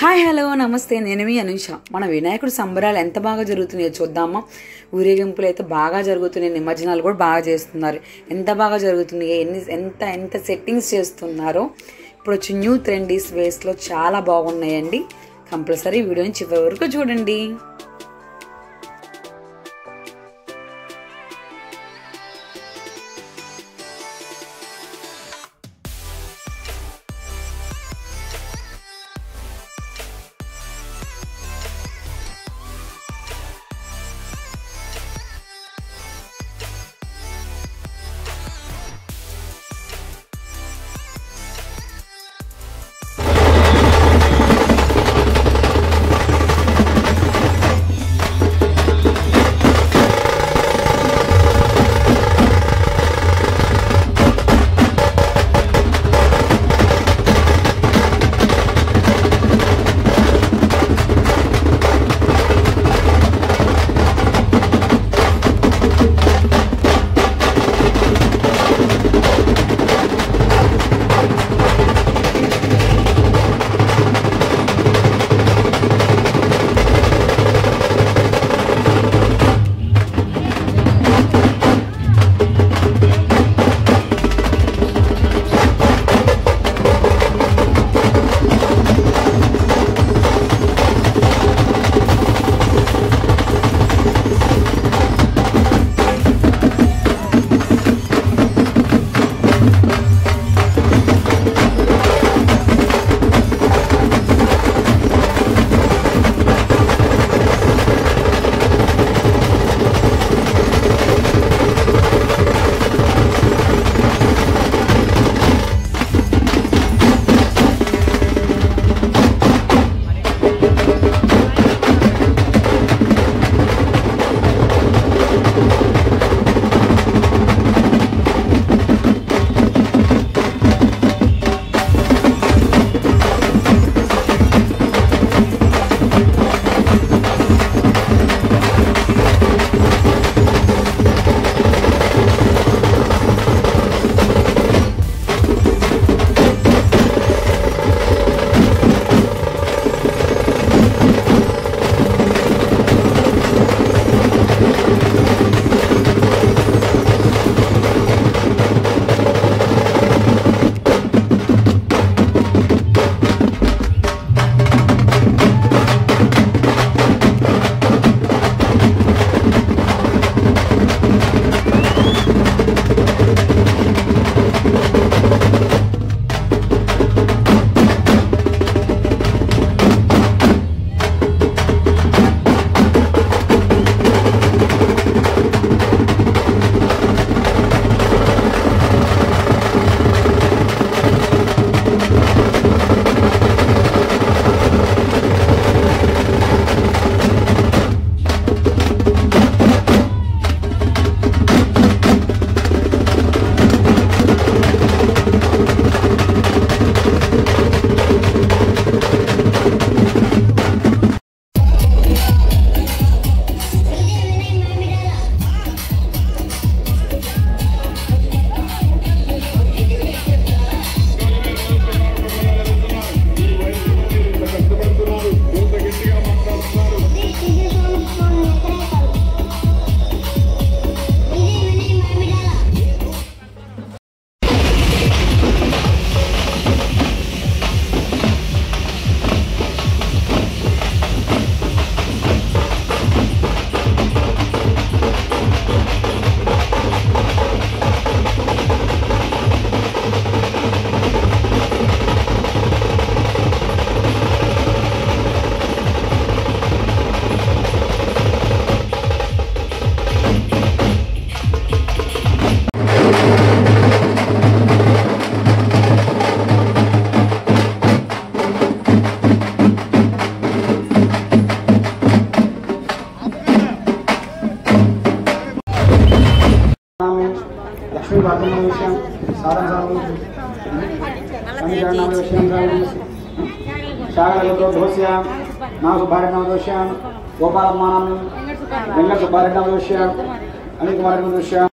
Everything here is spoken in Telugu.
హాయ్ హలో నమస్తే నేను మీ అనుష మన వినాయకుడి సంబరాలు ఎంత బాగా జరుగుతున్నాయో చూద్దామా ఊరేగింపులు అయితే బాగా జరుగుతున్నాయి నిమజ్జనాలు కూడా బాగా చేస్తున్నారు ఎంత బాగా జరుగుతున్నాయి ఎన్ని ఎంత ఎంత సెట్టింగ్స్ చేస్తున్నారో ఇప్పుడు వచ్చి న్యూ ట్రెండీస్ వేస్లో చాలా బాగున్నాయండి కంపల్సరీ వీడియోని చివరి వరకు చూడండి లక్ష్మీ భాగ్యమ విషయం సాధన సాధన విషయం శాగలతో దోష్య నా సుబ్బారెడ్డి దోష్య గోపాలమ్మానం వెంకట సుబ్బారెడ్డి దోష్య అనిల్ కుమార్ దోష్య